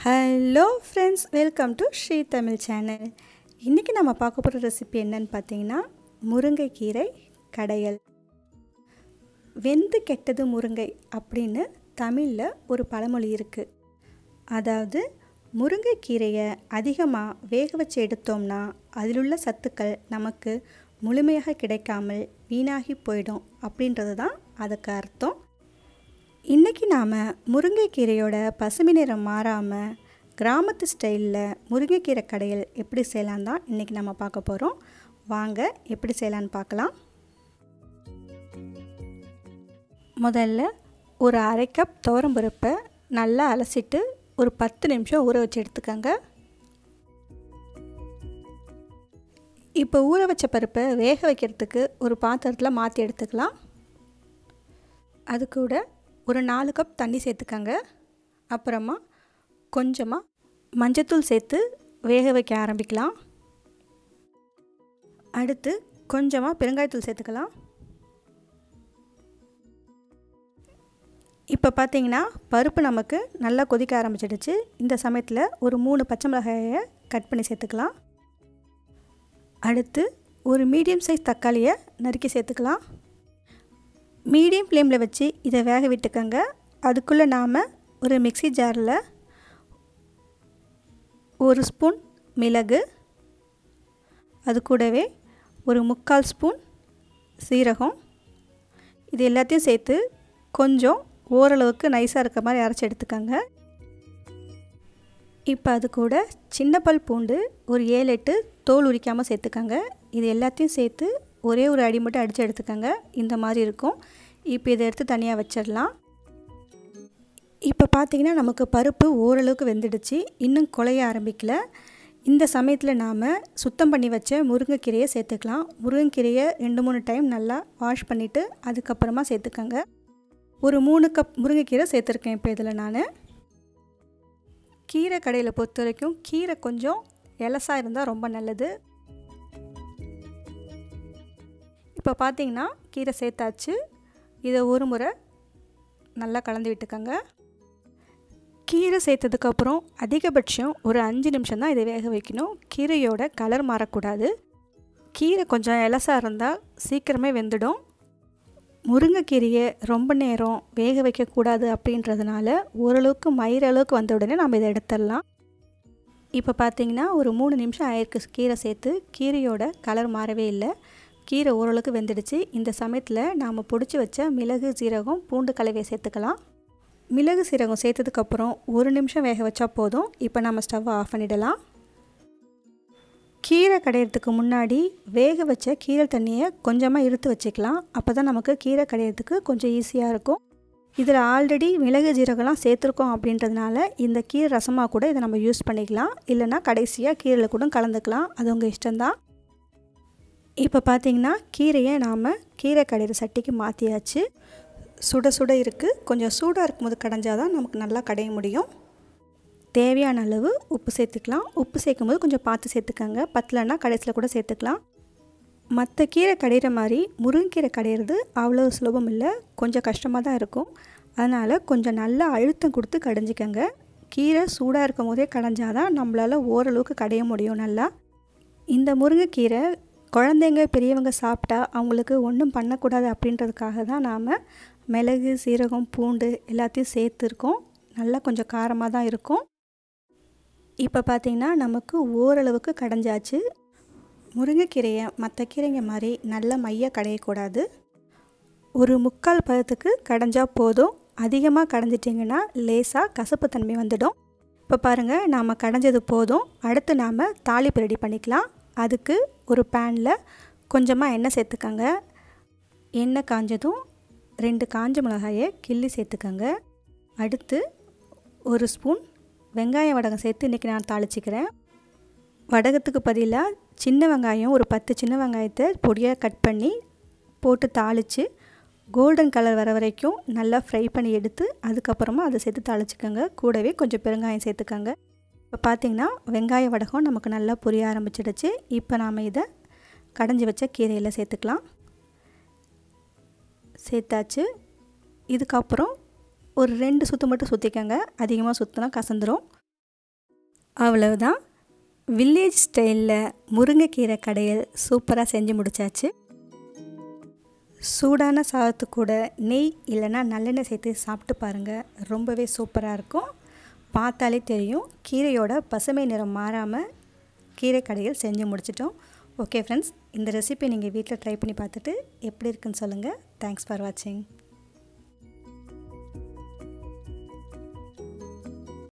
hello friends welcome to Sri Tamil channel இன்றைக்கி நம்ம பார்க்க போகிற ரெசிபி என்னன்னு பார்த்தீங்கன்னா முருங்கைக்கீரை கடையல் வெந்து கெட்டது முருங்கை அப்படின்னு தமிழில் ஒரு பழமொழி இருக்குது அதாவது முருங்கைக்கீரையை அதிகமாக வேக வச்சு எடுத்தோம்னா அதிலுள்ள சத்துக்கள் நமக்கு முழுமையாக கிடைக்காமல் வீணாகி போயிடும் அப்படின்றது தான் அதுக்கு அர்த்தம் இன்றைக்கி நாம் முருங்கைக்கீரையோட பசுமை நிறம் மாறாமல் கிராமத்து ஸ்டைலில் முருங்கைக்கீரை கடையில் எப்படி செய்யலாம் தான் இன்றைக்கி நம்ம பார்க்க போகிறோம் வாங்க எப்படி செய்யலான்னு பார்க்கலாம் முதல்ல ஒரு அரை கப் துவரம்பருப்பை நல்லா அலசிட்டு ஒரு பத்து நிமிஷம் ஊற வச்சு எடுத்துக்கோங்க இப்போ ஊற வச்ச பருப்பை வேக வைக்கிறதுக்கு ஒரு பாத்திரத்தில் மாற்றி எடுத்துக்கலாம் அது கூட ஒரு நாலு கப் தண்ணி சேர்த்துக்கங்க அப்புறமா கொஞ்சமாக மஞ்சத்தூள் சேர்த்து வேக வைக்க ஆரம்பிக்கலாம் அடுத்து கொஞ்சமாக பெருங்காயத்தூள் சேர்த்துக்கலாம் இப்போ பார்த்தீங்கன்னா பருப்பு நமக்கு நல்லா கொதிக்க ஆரம்பிச்சிடுச்சு இந்த சமயத்தில் ஒரு மூணு பச்சை மிளகாயை கட் பண்ணி சேர்த்துக்கலாம் அடுத்து ஒரு மீடியம் சைஸ் தக்காளியை நறுக்கி சேர்த்துக்கலாம் மீடியம் ஃப்ளேமில் வச்சு இதை வேக விட்டுக்கோங்க அதுக்குள்ளே நாம் ஒரு மிக்சி ஜாரில் ஒரு ஸ்பூன் மிளகு அது கூடவே ஒரு முக்கால் ஸ்பூன் சீரகம் இது எல்லாத்தையும் சேர்த்து கொஞ்சம் ஓரளவுக்கு நைஸாக இருக்க மாதிரி அரைச்சி எடுத்துக்கோங்க இப்போ அது கூட சின்ன பல் பூண்டு ஒரு ஏழு எட்டு தோல் உரிக்காமல் சேர்த்துக்கோங்க இது எல்லாத்தையும் சேர்த்து ஒரே ஒரு அடி மட்டும் அடித்து எடுத்துக்கோங்க இந்த மாதிரி இருக்கும் இப்போ இதை எடுத்து தனியாக வச்சிடலாம் இப்போ பார்த்திங்கன்னா நமக்கு பருப்பு ஓரளவுக்கு வெந்துடுச்சு இன்னும் குலைய ஆரம்பிக்கல இந்த சமயத்தில் நாம் சுத்தம் பண்ணி வச்ச முருங்கைக்கீரையை சேர்த்துக்கலாம் முருங்கைக்கீரையை ரெண்டு மூணு டைம் நல்லா வாஷ் பண்ணிவிட்டு அதுக்கப்புறமா சேர்த்துக்கோங்க ஒரு மூணு கப் முருங்கைக்கீரை சேர்த்துருக்கேன் இப்போ இதில் நான் கீரை கடையில் பொறுத்த வரைக்கும் கீரை கொஞ்சம் எலசாக இருந்தால் ரொம்ப நல்லது இப்போ பார்த்தீங்கன்னா கீரை சேர்த்தாச்சு இதை ஒரு முறை நல்லா கலந்து விட்டுக்கோங்க கீரை சேர்த்ததுக்கப்புறம் அதிகபட்சம் ஒரு அஞ்சு நிமிஷம் தான் இதை வேக வைக்கணும் கீரையோட கலர் மாறக்கூடாது கீரை கொஞ்சம் எலசாக இருந்தால் சீக்கிரமே வெந்துடும் முருங்கைக்கீரையை ரொம்ப நேரம் வேக வைக்கக்கூடாது அப்படின்றதுனால ஓரளவுக்கு மயிர அளவுக்கு வந்த உடனே நம்ம இதை எடுத்துடலாம் இப்போ பார்த்தீங்கன்னா ஒரு மூணு நிமிஷம் ஆயிருக்கு கீரை சேர்த்து கீரையோட கலர் மாறவே இல்லை கீரை ஓரளவுக்கு வெந்துடுச்சு இந்த சமயத்தில் நாம் பொடிச்சு வச்ச மிளகு சீரகம் பூண்டு கலவையை சேர்த்துக்கலாம் மிளகு சீரகம் சேர்த்ததுக்கப்புறம் ஒரு நிமிஷம் வேக வச்சா போதும் இப்போ நம்ம ஸ்டவ்வை ஆஃப் பண்ணிடலாம் கீரை கடையிறதுக்கு முன்னாடி வேக வச்ச கீரை தண்ணியை கொஞ்சமாக இருத்து வச்சுக்கலாம் அப்போ தான் நமக்கு கீரை கடையிறதுக்கு கொஞ்சம் ஈஸியாக இருக்கும் இதில் ஆல்ரெடி மிளகு ஜீரகம்லாம் சேர்த்துருக்கோம் அப்படின்றதுனால இந்த கீரை ரசமாக கூட இதை நம்ம யூஸ் பண்ணிக்கலாம் இல்லைனா கடைசியாக கீரையில் கூட கலந்துக்கலாம் அது உங்கள் இஷ்டம்தான் இப்போ பார்த்திங்கன்னா கீரையை நாம் கீரை கடையிற சட்டிக்கு மாற்றியாச்சு சுட சுட இருக்குது கொஞ்சம் சூடாக இருக்கும்போது கடைஞ்சால் தான் நமக்கு நல்லா கடைய முடியும் தேவையான அளவு உப்பு சேர்த்துக்கலாம் உப்பு சேர்க்கும் போது கொஞ்சம் பார்த்து சேர்த்துக்கோங்க பத்தலைன்னா கடைசியில் கூட சேர்த்துக்கலாம் மற்ற கீரை கடையிற மாதிரி முருங்கீரை கடையிறது அவ்வளோ சுலபம் இல்லை கொஞ்சம் கஷ்டமாக தான் இருக்கும் அதனால் கொஞ்சம் நல்லா அழுத்தம் கொடுத்து கடைஞ்சிக்கோங்க கீரை சூடாக இருக்கும் போதே கடைஞ்சால் தான் நம்மளால் ஓரளவுக்கு கடைய முடியும் நல்லா இந்த முருங்கைக்கீரை குழந்தைங்க பெரியவங்க சாப்பிட்டா அவங்களுக்கு ஒன்றும் பண்ணக்கூடாது அப்படின்றதுக்காக தான் நாம் மிளகு சீரகம் பூண்டு எல்லாத்தையும் சேர்த்துருக்கோம் நல்லா கொஞ்சம் காரமாக தான் இருக்கும் இப்போ பார்த்திங்கன்னா நமக்கு ஓரளவுக்கு கடைஞ்சாச்சு முருங்கைக்கீரையை மற்ற கீரைங்க மாதிரி நல்ல மைய கடையக்கூடாது ஒரு முக்கால் பதத்துக்கு கடைஞ்சால் போதும் அதிகமாக கடைஞ்சிட்டிங்கன்னா லேசாக கசப்பு தன்மை வந்துடும் இப்போ பாருங்கள் நாம் கடைஞ்சது போதும் அடுத்து நாம் தாளிப்பு ரெடி பண்ணிக்கலாம் அதுக்கு ஒரு பேனில் கொஞ்சமாக எண்ணெய் சேர்த்துக்கோங்க எண்ணெய் காஞ்சதும் ரெண்டு காஞ்ச மிளகாயை கிள்ளி சேர்த்துக்கோங்க அடுத்து ஒரு ஸ்பூன் வெங்காய வடகம் சேர்த்து இன்றைக்கி நான் தாளிச்சிக்கிறேன் வடகத்துக்கு பதிலாக சின்ன வெங்காயம் ஒரு பத்து சின்ன வெங்காயத்தை பொடியாக கட் பண்ணி போட்டு தாளித்து கோல்டன் கலர் வர வரைக்கும் நல்லா ஃப்ரை பண்ணி எடுத்து அதுக்கப்புறமா அதை சேர்த்து தாளிச்சிக்கோங்க கூடவே கொஞ்சம் பெருங்காயம் சேர்த்துக்கோங்க இப்போ பார்த்திங்கன்னா வெங்காய வடகம் நமக்கு நல்லா புரிய ஆரம்பிச்சிடுச்சு இப்போ நாம் இதை கடைஞ்சி வச்ச கீரையில் சேர்த்துக்கலாம் சேர்த்தாச்சு இதுக்கப்புறம் ஒரு ரெண்டு சுற்று மட்டும் சுற்றிக்கங்க அதிகமாக சுற்றினா கசந்துரும் அவ்வளவுதான் வில்லேஜ் ஸ்டைலில் முருங்கைக்கீரை கடையல் சூப்பராக செஞ்சு முடிச்சாச்சு சூடான சாதத்து கூட நெய் இல்லைன்னா நல்லெண்ணெய் சேர்த்து சாப்பிட்டு பாருங்கள் ரொம்பவே சூப்பராக இருக்கும் பார்த்தாலே தெரியும் கீரையோட பசுமை நிறம் மாறாமல் கீரை கடையில் செஞ்சு முடிச்சிட்டோம் ஓகே ஃப்ரெண்ட்ஸ் இந்த ரெசிபி நீங்கள் வீட்டில் ட்ரை பண்ணி பார்த்துட்டு எப்படி இருக்குன்னு சொல்லுங்கள் தேங்க்ஸ் ஃபார் வாட்சிங்